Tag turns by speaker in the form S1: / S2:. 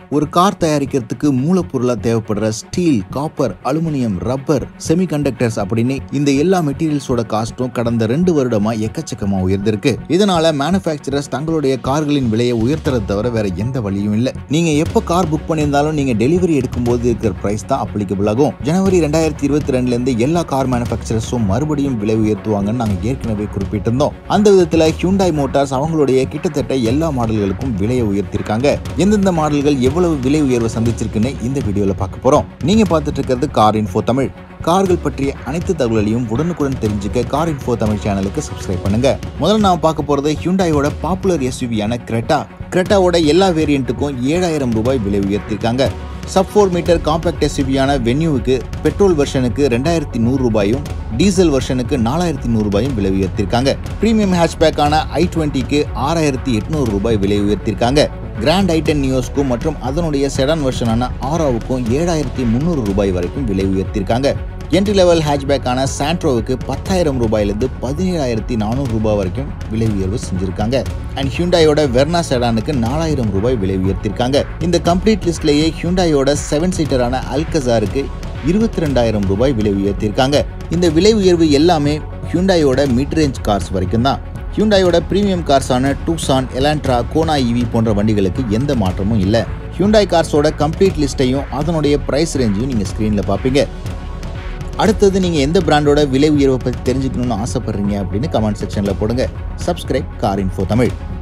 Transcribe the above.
S1: ஒரு கார் தயாரிக்கிறதுக்கு மூலப்பொருளா தேவைப்படுற steel copper aluminium rubber semiconductors அப்படின்னு இந்த எல்லா மெட்டீரியல்ஸோட காஸ்ட்டும் கடந்த ரெண்டு வருடமா எக்கச்சக்கமா உயர்ந்திருக்கு இதனால மேனுஃபேக்சரர்ஸ் தங்களுடைய கார்களின் விலையை உயர்த்துறத தவிர வேற எந்த வழியும் இல்ல நீங்க எப்ப கார் புக் பண்ணியிருந்தாலும் நீங்க டெலிவரி எடுக்கும்போது இருக்கிற பிரைஸ் தான் அப்ளிகபிள் ஆகும் ஜனவரி ரெண்டாயிரத்தி இருபத்தி ரெண்டுல இருந்து எல்லா கார் மேனுஃபேக்சரர்ஸும் மறுபடியும் விலை உயர்த்துவாங்கன்னு நாங்க ஏற்கனவே குறிப்பிட்டிருந்தோம் அந்த விதத்துல ஹியூண்டாய் மோட்டார்ஸ் அவங்களுடைய கிட்டத்தட்ட எல்லா மாடல்களுக்கும் விலையை உயர்த்திருக்காங்க எந்தெந்த மாடல்கள் எவ்வளவு விலை உயர்வு சந்திச்சிருக்குன்னு இந்த வீடியோல பார்க்க போறோம் நீங்க பார்த்துட்டு இருக்கிறது கார் இன்ஃபோ தமிழ் கார்கள் பற்றிய அனைத்து தகவல்களையும் உடனுக்குடன் தெரிஞ்சுக்க கார் இன்ஃபோ தமிழ் சேனலுக்கு சப்ஸ்கிரைப் பண்ணுங்க முதல்ல நாம பார்க்க போறது ஹியூண்டாயோட பாப்புலர் எஸ்யூவியான கிரெட்டா கிரெட்டாவோட எல்லா வேரியண்ட்டுக்கும் ஏழாயிரம் ரூபாய் விலை உயர்த்திருக்காங்க சப் ஃபோர் மீட்டர் காம்பேக்ட் எஸ்யூவியான வென்யூவுக்கு பெட்ரோல் வெர்ஷனுக்கு ரெண்டாயிரத்தி நூறு ரூபாயும் டீசல் வெர்ஷனுக்கு நாலாயிரத்தி நூறு ரூபாயும் விலை உயர்த்திருக்காங்க பிரீமியம் ஹேட்ச்பேக்கான ஐ டுவெண்ட்டிக்கு ஆறாயிரத்தி எட்நூறு ரூபாய் விலை உயர்த்திருக்காங்க கிராண்ட் ஐட்டன் நியோஸ்க்கும் மற்றும் அதனுடைய செடான் வெர்ஷனான ஆராவுக்கும் ஏழாயிரத்தி முந்நூறு ரூபாய் வரைக்கும் விலை உயர்த்திருக்காங்க என்ட்ரி லெவல் ஹேட்ச்பேக்கான சாண்ட்ரோவுக்கு பத்தாயிரம் ரூபாயிலிருந்து பதினேழாயிரத்தி நானூறு ரூபாய் வரைக்கும் விலை உயர்வு செஞ்சிருக்காங்க அண்ட் ஹியூண்டாயோட வெர்னா செடானுக்கு நாலாயிரம் ரூபாய் விலை உயர்த்திருக்காங்க இந்த கம்ப்ளீட் லிஸ்ட்லேயே ஹியூண்டாயோட செவன் சீட்டரான அல்கசாருக்கு இருபத்தி ரெண்டாயிரம் ரூபாய் விலை உயர்த்தியிருக்காங்க இந்த விலை உயர்வு எல்லாமே ஹியூண்டாயோட மிட் ரேஞ்ச் கார்ஸ் வரைக்கும் தான் ஹியூண்டாயோட பிரீமியம் கார்ஸான டூசான் எலான்ட்ரா கோனா இவி போன்ற வண்டிகளுக்கு எந்த மாற்றமும் இல்லை ஹியூண்டாய் கார்ஸோட கம்ப்ளீட் லிஸ்ட்டையும் அதனுடைய ப்ரைஸ் ரேஞ்சையும் நீங்கள் ஸ்க்ரீனில் பார்ப்பீங்க அடுத்தது நீங்கள் எந்த பிராண்டோட விலை உயர்வை பற்றி தெரிஞ்சுக்கணும்னு ஆசைப்படுறீங்க அப்படின்னு கமெண்ட் செக்ஷனில் போடுங்க சப்ஸ்கிரைப் கார் இன்ஃபோ தமிழ்